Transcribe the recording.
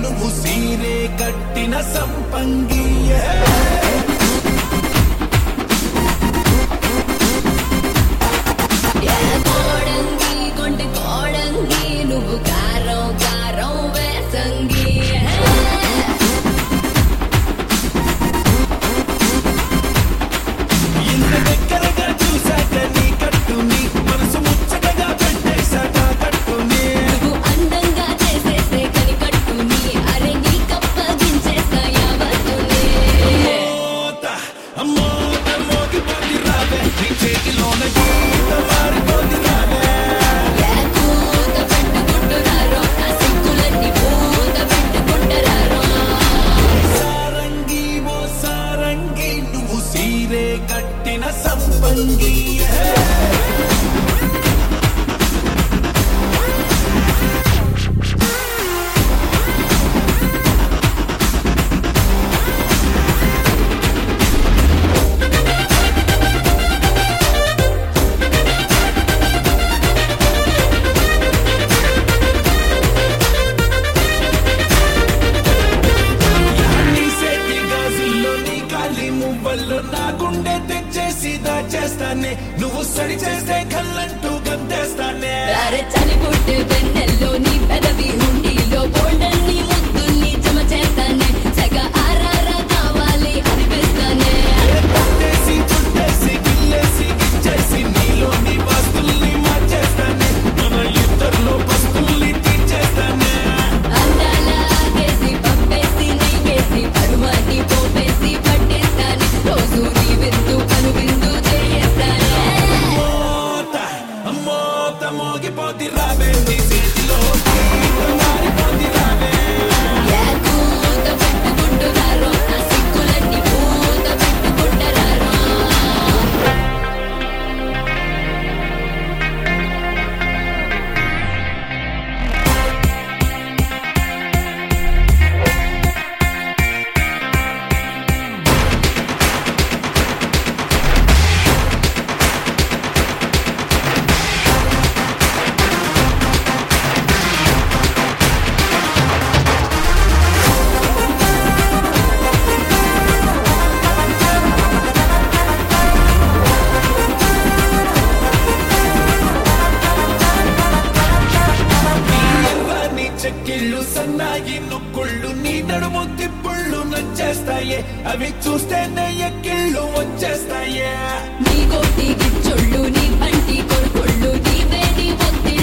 నువ్వు సీరే కట్టిన సంపంగియే ఏ కోడంగి కొంటి కోడంగి నువ్వు కారం కారం వేసంగి ఇంత దగ్గరగా చూశాక నీ కట్టుని మనసు ముచ్చటగా పెట్టేశాక కట్టుని నువ్వు అందంగా చేసేస్తే కనికట్టుని అరే నీ కప్పగించేస్తా యావత్తుని మోత అమ్మోత మోగిపోతి రావే నీ చేతిలోన గీత మారిపోతి రావే ఏ కూత పెట్టుకుంటున్నారో నా సిగ్గులన్నీ పూత పెట్టుకుంటారో సారంగి ఓ సారంగి నువ్వు సీరే కట్టిన సంపంగి నీ చేతి గాజుల్లో నీ కాలి మువ్వల్లో నా గుండె తెచ్చేసి దాచేస్తానే నువ్వు సరి చేస్తే కళ్ళంటూ గంతేస్తానే అరే చలిపుట్టు వెన్నెల్లో నీ పెదవి హుండీలో బోల్డన్ని ముద్దుల్ని జమ చేస్తానే సెగ ఆరారా కావాలి అనిపిస్తానే పట్టేసి చుట్టేసి గిల్లేసి గిచ్చేసి నీలోని వస్తుల్ని మార్చేస్తానే మన ఇద్దరిలో వస్తుల్ని తీర్చేస్తానే అందాల ఆగేసి పంపేసి నెయ్యేసి పరువాన్ని పోపేసి పట్టేస్తానే రోజు నీ విందు కను విందు చేస్తానే మోత మోత మోగిపోతి రావే నీ చేతిలో గీత మారిపోతి రావే ఏ కూత పెట్టుకుంటున్నారో నా సిగ్గులన్నీ పూత పెట్టుకుంటారో ఎర్రని చెక్కిళ్ళు సన్నాయి నొక్కుళ్ళు నీ నడుము తిప్పుళ్ళు నచ్చేస్తాయే అవి చూస్తేనే ఎక్కిళ్ళు వచ్చేస్తాయే నీ కోటి గిచ్చుళ్ళు నీ పంటి కొడుకుళ్ళు నీ వేడి ఒత్తి